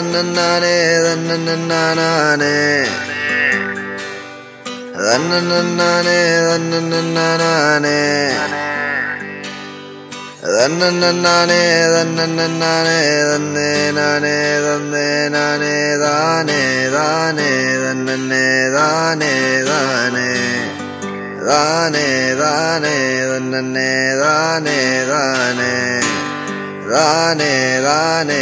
തന്നന്നാനേ തന്നന്നാനാനേ തന്നന്നാനേ തന്നന്നാനാനേ തന്നന്നാനേ തന്നന്നാനേ തന്നേ നാനേ തന്നേ നാനേ താനേ താനേ തന്നേ താനേ താനേ താനേ താനേ തന്നേ താനേ താനേ താനേ താനേ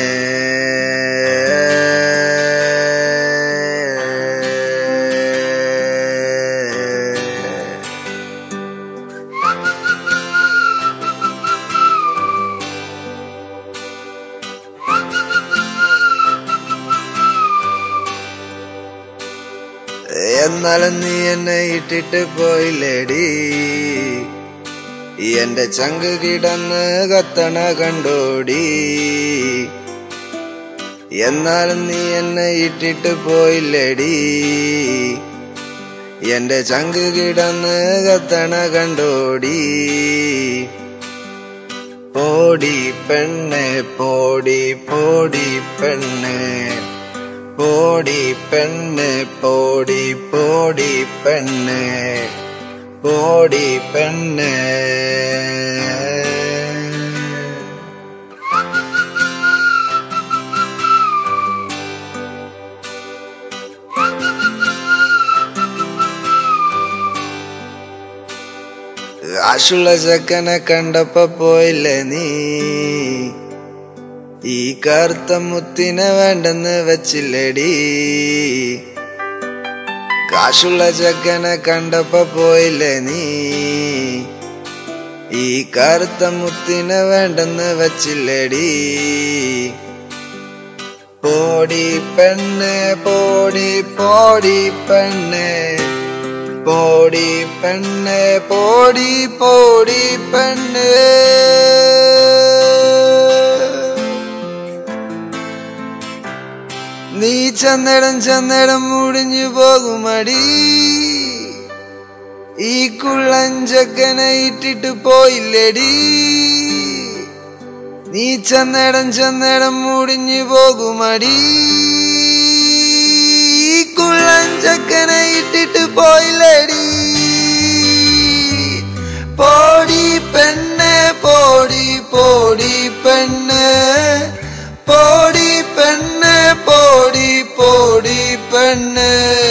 എന്നാലും നീ എന്നെ ഇട്ടിട്ട് പോയില്ലേടി എന്റെ ചങ്ക് കിടന്ന് കത്തണ കണ്ടോടി എന്നാലും നീ എന്നെ ഇട്ടിട്ട് പോയില്ലേടി എന്റെ ചങ്ക് കിടന്ന് കത്തണ കണ്ടോടി പോടി പെണ്ണെ പോടി പോടി പെണ്ണെ പോടി പെണ്ണ് പോടി പോടി പെണ്ണ് പോടി പെണ്ണ് കാശുള്ള ചെക്കനെ കണ്ടപ്പോ പോയില്ലേ നീ ഈ കറുത്ത മുത്തിനെ വേണ്ടെന്ന് വെച്ചില്ലേടി കാശുള്ള ചെക്കനെ കണ്ടപ്പോ പോയില്ലേ നീ ഈ കറുത്ത മുത്തിനെ വേണ്ടെന്ന് വെച്ചില്ലേടി പോടി പെണ്ണ് പോടി പോടി പെണ്ണ് പോടി പെണ്ണ് പോടി പോടി പെണ്ണ് നീ ചന്നടം ചന്നടം മുടിഞ്ഞു പോകുമടി ഈ കുള്ളഞ്ചക്കനെ ഇട്ടിട്ട് പോയില്ലടി നീ ചന്നടം ചന്നടം മുടിഞ്ഞു പോകുമടി ഈ കുള്ളഞ്ചക്കനെ ഇട്ടിട്ട് പോയില്ലടി പോടി പെണ്ണ് പോടി പോടി പെണ്ണ് പോടി പെണ്ണ് പോടി പോടി പെണ്ണ്